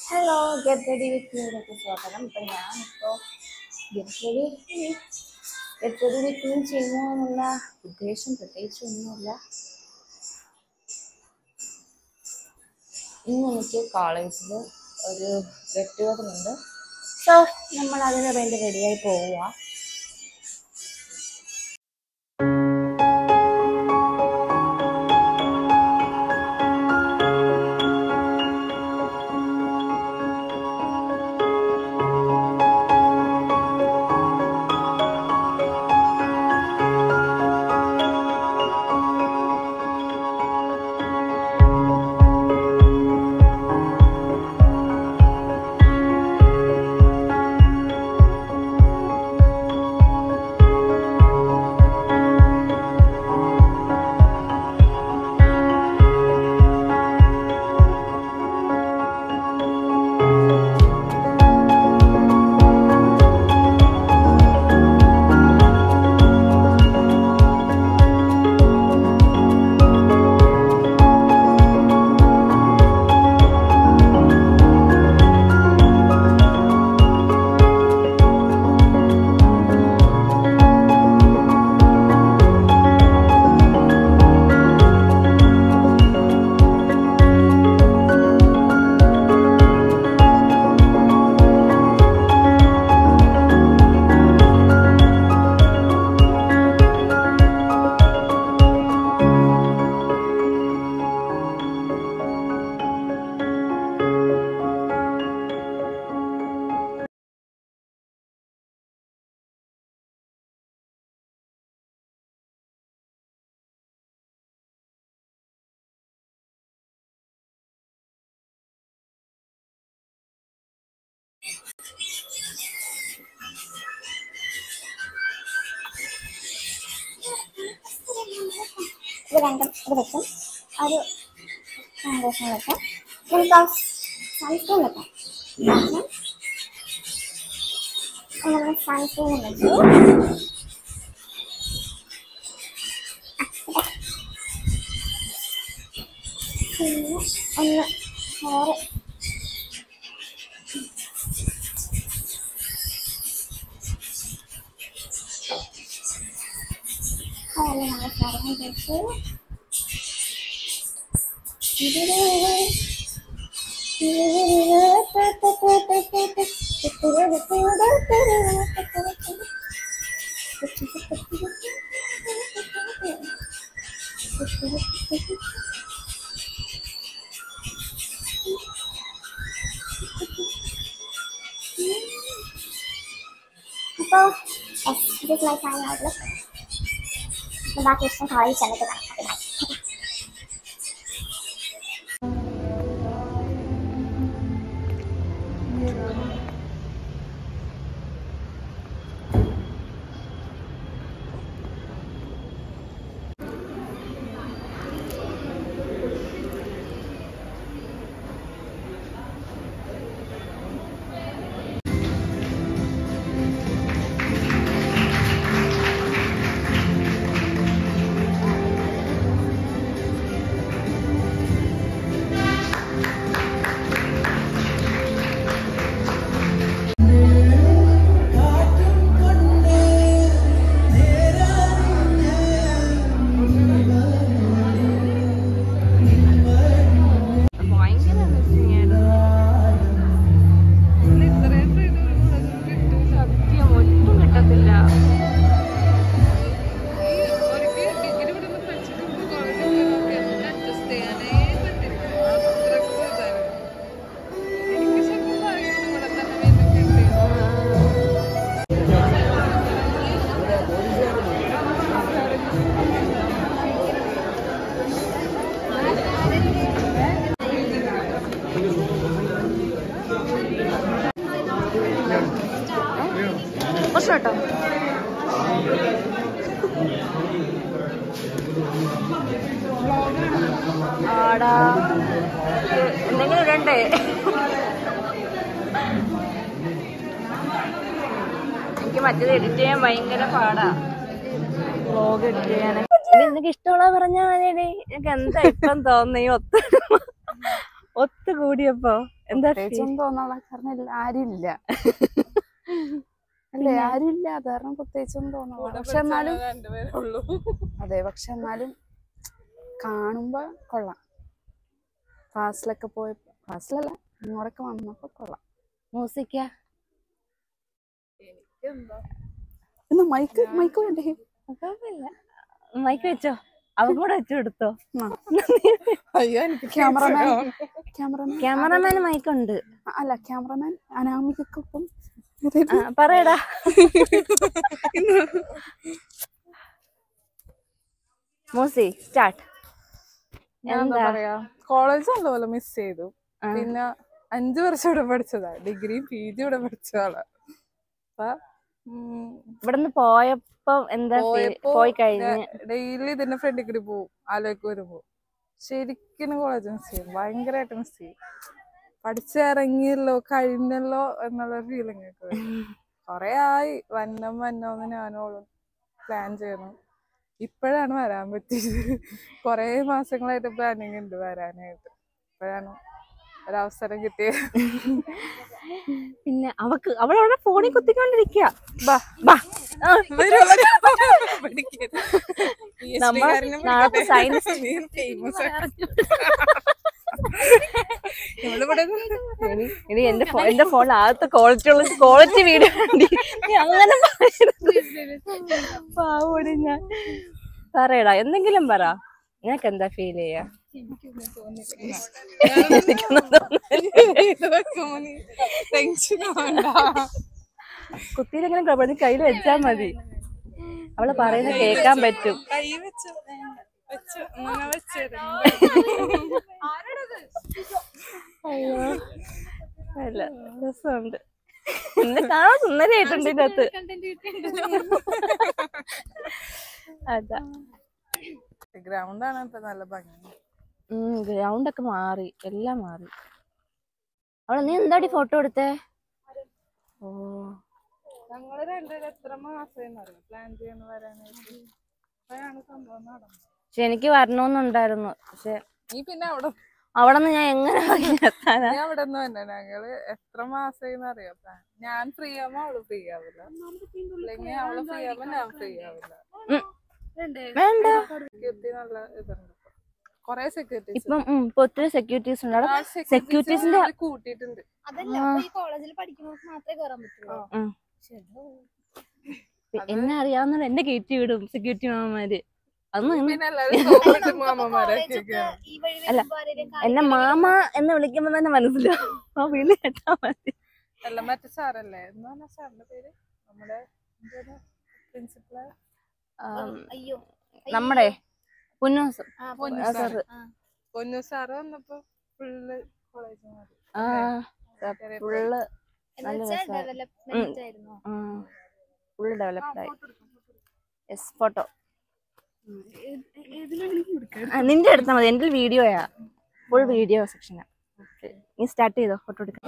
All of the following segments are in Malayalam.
ഹലോ ഗെറ്റ് റെഡി വിത്ത് മീയിലേക്ക് സ്വാഗതം ഇപ്പം ഞാനിപ്പോൾ get ready get ready with me ചെയ്യുമെന്നുള്ള ഉദ്ദേശം പ്രത്യേകിച്ച് ഒന്നുമില്ല ഇന്ന് എനിക്ക് കോളേജിൽ ഒരു ഗെറ്റുകതറുണ്ട് സോ നമ്മൾ അതിന് വേണ്ടി റെഡിയായി പോവുക ഇത് രണ്ടും ഇത് വെക്കും ഒരു ഫൗണ്ടേഷൻ വെക്കാം നമുക്ക് സൺസ്ക്രീൻ വെക്കാം നമ്മൾ സൺസ്ക്രീൻ വെച്ചു പിന്നെ ഒന്ന് ഹെയർ അതല്ല നമ്മൾ സാധനം വെച്ചു അപ്പോൾ this is my final outlook ബാക്കി ഇഷ്ടം കോളേജിൽ ചെന്നിട്ട് കാണാം ഭയങ്കര മിസ്സിങ് ആയിരുന്നു ഇന്ന് ഇത്രയും ഇത് കിട്ടും സത്യം ഒട്ടും കിട്ടത്തില്ല ഈ ഒരിക്കൽ ഡിഗ്രി വിടുന്ന പഠിച്ചിട്ട് കോളേജിൽ എന്താ അഡ്ജസ്റ്റ് ചെയ്യാനേ പറ്റില്ല അത്രക്കും ഇതായിരുന്നു എനിക്ക് ശരിക്കും പറയുന്നത് ഇവിടെ തന്നെ വീണ്ടും കിട്ടിയത് കുറച്ച് കേട്ടോ ആടാ എന്തെങ്കിലും ഇടണ്ടേ എനിക്ക് മറ്റേത് എഡിറ്റ് ചെയ്യാൻ ഭയങ്കര പാടാ വ്ലോഗ് എഡിറ്റ് ചെയ്യാൻ നിനക്ക് ഇഷ്ടമുള്ള പറഞ്ഞാൽ മതി എനിക്ക് എന്താ ഇപ്പം തോന്നി ഒത്തൊരുമ ഒത്തുകൂടിയപ്പോ എന്താ പ്രത്യേകിച്ചൊന്നും തോന്നാനുള്ള കാരണം ഇല്ല ആരുമില്ല അല്ലേ ആരുമില്ല അത് കാരണം പ്രത്യേകിച്ചൊന്നും തോന്നുന്നില്ല പക്ഷെ എന്നാലും രണ്ടുപേരേ ഉള്ളൂ അതെ പക്ഷെ എന്നാലും കാണുമ്പോ കൊള്ളാം ക്ലാസ്സിലൊക്കെ പോയപ്പോ ക്ലാസ്സിലല്ല ഇങ്ങോട്ടൊക്കെ വന്നപ്പോ കൊള്ളാം മ്യൂസിക്ക എനിക്കെന്താ ഇന്ന് മൈക്ക് മൈക്ക് വേണ്ടേ കുഴപ്പമില്ല മൈക്ക് വെച്ചോ അവൻ കൂടെ വെച്ചു കൊടുത്തോ ആ. അയ്യോ എനിക്ക് ക്യാമറമാൻ ക്യാമറമാൻ ക്യാമറമാന് മൈക്ക് ഉണ്ട് അല്ല ക്യാമറമാൻ അനാമികൊപ്പം ആ, പറയടാ മൂസി സ്റ്റാർട്ട് ഞാൻ എന്താ എന്താ? പറയാ കോളേജ് നല്ലപോലെ മിസ് ചെയ്തു ആ. പിന്നെ അഞ്ചു വർഷം ഇവിടെ പഠിച്ചതാ ഡിഗ്രി പി ജി ഇവിടെ പഠിച്ചതാണ് അപ്പൊ ഉം, ഇവിടുന്ന് പോയപ്പോ എന്താ feel? പോയപ്പോ പോയി കഴിഞ്ഞ് ഡെയിലി ഇതിന്റെ ഫ്രണ്ടിൽ കൂടി പോവും ആലോചിക്ക് വരുമ്പോ ശരിക്കും കോളേജ് മിസ് ചെയ്യും ഭയങ്കരമായിട്ട് മിസ് ചെയ്യും പഠിച്ചിറങ്ങിയല്ലോ കഴിഞ്ഞല്ലോ എന്നുള്ള ഫീലിംഗ് ഒക്കെ വരും കൊറേ ആയി വന്നം വന്നോന്ന് ഞാനോളും പ്ലാൻ ചെയ്യണം ഇപ്പോഴാണ് വരാൻ പറ്റിയത് കൊറേ മാസങ്ങളായിട്ട് പ്ലാനിങ് ഉണ്ട് വരാനായിട്ട് ഇപ്പോഴാണ് ഒരവസരം കിട്ടിയത് പിന്നെ അവക്ക് അവളവിടെ ഫോണിൽ കുത്തിക്കൊണ്ടിരിക്കുക ബാ ബാ ആ, വരൂ, വരൂ. പഠിക്കരുത്. PhD നമ്മൾ കാരനെ നാളത്തെ പഠിക്കട്ടെ. സയൻസ് നീ famous ആ. നമ്മളിവിടെ എടി എടി എന്റെ ഫോ- എന്റെ ഫോണിൽ ആദ്യത്തെ ക്വാളിറ്റി ഉള്ള ക്വാളിറ്റി വീഡിയോ നീ അങ്ങനെ പറയരുത്. പാവോടി ഞാൻ പറയടാ എന്തെങ്കിലും പറ നിനക്ക് എന്താ ഫീൽ ചെയ്യാ ഇത് വെക്കുമ്പോ നീ ടെൻഷൻ ആവണ്ട കുത്തിയിലെങ്കിലും കുഴപ്പമില്ല കയ്യിൽ വെച്ചാ മതി അവള് പറയുന്നത് കേക്കാൻ പറ്റും കൈ വെച്ചു വെച്ചു അങ്ങനെ വെച്ചിരുന്നു അയ്യോ അല്ല രസമുണ്ട് എന്നെ കാണാൻ സുന്ദരിയായിട്ടുണ്ട് ഇതിനകത്ത് അതാ ഗ്രൗണ്ടാണ് ഇപ്പൊ നല്ല ഭംഗി ഗ്രൗണ്ട് ഒക്കെ മാറി എല്ലാം മാറി അവളെ നീ എന്താടി ഫോട്ടോ എടുത്തേ ഓ ഞങ്ങള് രണ്ടുപേരും എത്ര മാസം അറിയാം പ്ലാൻ ചെയ്യുന്ന വരാനായിട്ട് അപ്പോഴാണ് സംഭവം നടന്നത് പക്ഷെ എനിക്ക് വരണമെന്നുണ്ടായിരുന്നു പക്ഷെ നീ പിന്നെ അവിടെ അവിടെ നിന്ന് ഞാൻ എങ്ങനെ എത്താനാ നീ അവിടെ നിന്ന് തന്നെ ഞങ്ങള് എത്ര മാസം അറിയാം പ്ലാൻ ഞാൻ ഫ്രീ ആവുമ്പോ അവള് ഫ്രീ ആവില്ല അല്ലെങ്കിൽ അവള് ഫ്രീ ആവുമ്പോ ഞാൻ ഫ്രീ ആവില്ല ഉം. വേണ്ട സെക്യൂരിറ്റി നല്ല ഇതുണ്ട് കൊറേ സെക്യൂരിറ്റീസ് ഇപ്പം ഉം, ഇപ്പൊ ഒത്തിരി സെക്യൂരിറ്റീസ് ഉണ്ട് അവിടെ സെക്യൂരിറ്റീസിന്റെ കൂട്ടിയിട്ടുണ്ട് അതല്ല ആ. അപ്പൊ ഈ കോളേജിൽ പഠിക്കുന്നവർക്ക് മാത്രമേ കയറാൻ പറ്റുള്ളൂ ഉം. ശരി. എന്നെ അറിയാവുന്ന എന്നെ കയറ്റി വിടും സെക്യൂരിറ്റി മാമന്മാര് അന്ന് ഇന്ന് പിന്നെ എല്ലാരും സോപ്പിട്ട് മാമന്മാരൊക്കെ കോളേജൊക്കെ ഈ വഴി അല്ല, വരുമ്പോ ആരെയും എന്നെ മാമ എന്ന് വിളിക്കുമ്പോ തന്നെ മനസ്സിലാവും ആ വിളി കേട്ടാ മതി അല്ല മറ്റേ സാറല്ലേ എന്താ പറഞ്ഞ സാറിന്റെ പേര് നമ്മുടെ പ്രിൻസിപ്പള് ആം, അയ്യോ നമ്മുടെ പുന്നൂസ് ആ, പൊന്നു ആ, സാറ് സാറ്. ആ. പൊന്നു സാറ് വന്നപ്പോ ഫുള്ള് കോളേജ് മാറി ആ ഫുള്ള് എന്ന് നല്ല വെച്ചാൽ രസായി. ഡെവലപ്മെന്റ് ആയിരുന്നു ഫുള്ള് ഡെവലപ്ഡ് ആയി യെസ് ഫോട്ടോ നിന്റെ എടുത്താൽ മതി എന്റെ വീഡിയോയാ ഫുൾ വീഡിയോ സെക്ഷനാ നീ സ്റ്റാർട്ട് ചെയ്തോ ഫോട്ടോ എടുക്കാൻ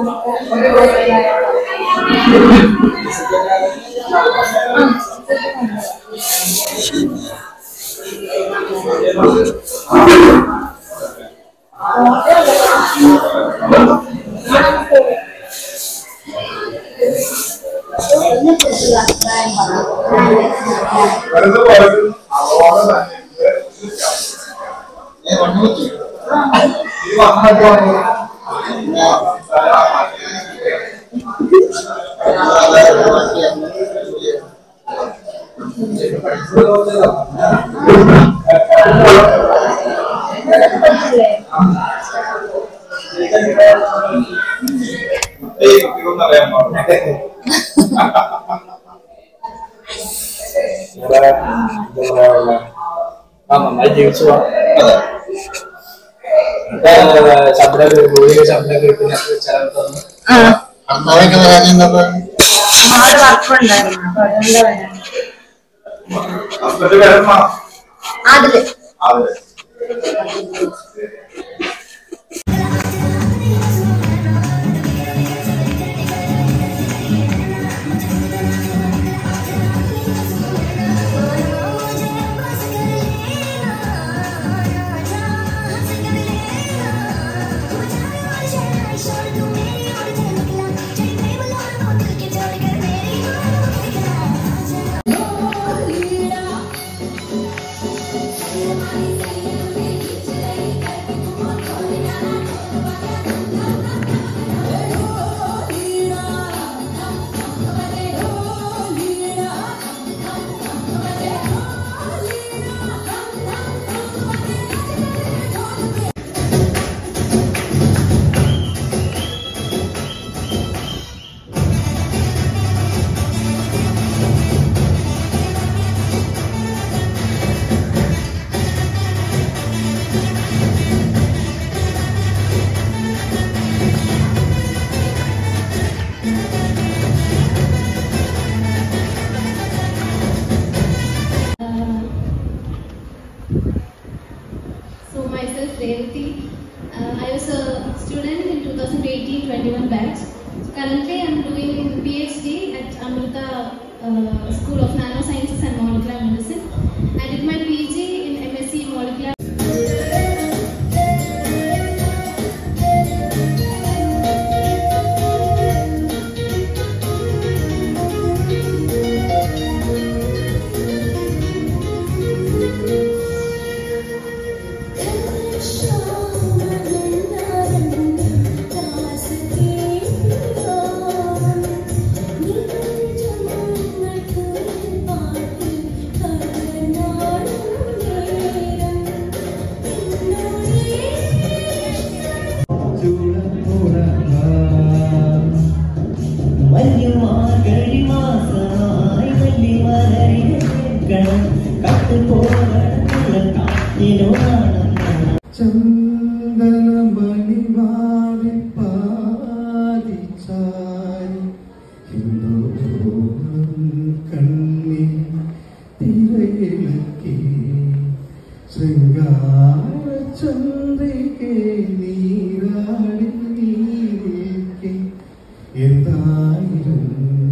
ആ നന്നായി ജീവിച്ചു പോവാം ശമ്പളം ഗോളിക ശമ്പളം കിട്ടുന്ന ചിലവ് തന്നു അമ്മാവൊക്കെ വരാനിരുന്നപ്പോ അതില് Thank you. 2018-21 batch. Currently, I'm doing PhD at Amrita uh, School of Nanosciences and Molecular Medicine. I did my PG in MSc Molecular വല്യമാർഗഴി മാസമായി വല്യമലരിനെ കേൾക്കണം കട്ടുപോകണമുള്ള കാറ്റിനോടാണ് ചന്ദനമണിവാടി പാതിച്ചായി ഹിന്ദോളം കണ്ണി തിരയിളക്കി ശൃംഗാര ചന്ദ്രികെ നീരാടി നീരിക്കെ എന്തായിരുന്നു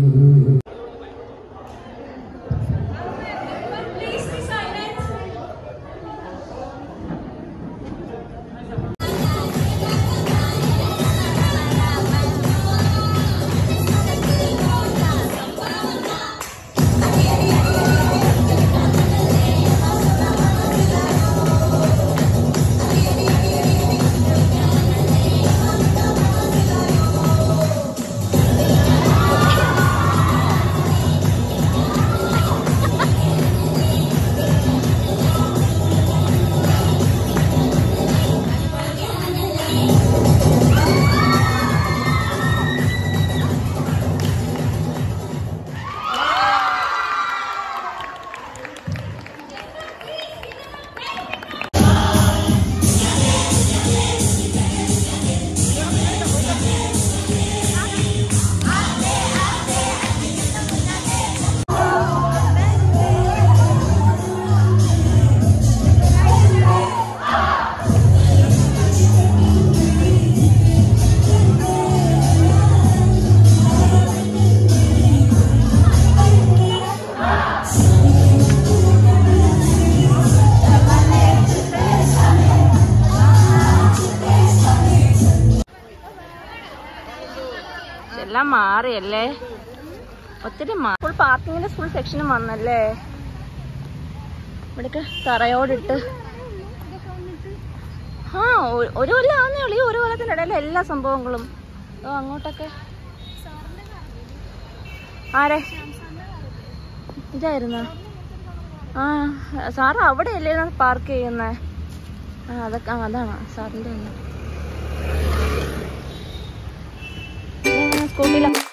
എല്ലാം മാറിയല്ലേ ഒത്തിരി മാറി ഫുൾ പാർക്കിങ്ങിന്റെ ഫുൾ സെക്ഷനും വന്നല്ലേ ഇവിടേക്ക് തറയോടിട്ട് ആ ഒ- ഒരു കൊല്ലം ആവുന്നേ ഉള്ളൂ ഈ ഒരു കൊല്ലത്തിന്റെ ഇടയിലെ എല്ലാ സംഭവങ്ങളും ഓ അങ്ങോട്ടൊക്കെ ആരെ ഇതായിരുന്ന ആ സാറ് അവിടെയല്ലേ പാർക്ക് ചെയ്യുന്നേ ആ അതൊക്കെ ആ, അതാണ് സാറിന്റെ സ്കൂട്ടിയിലാണ്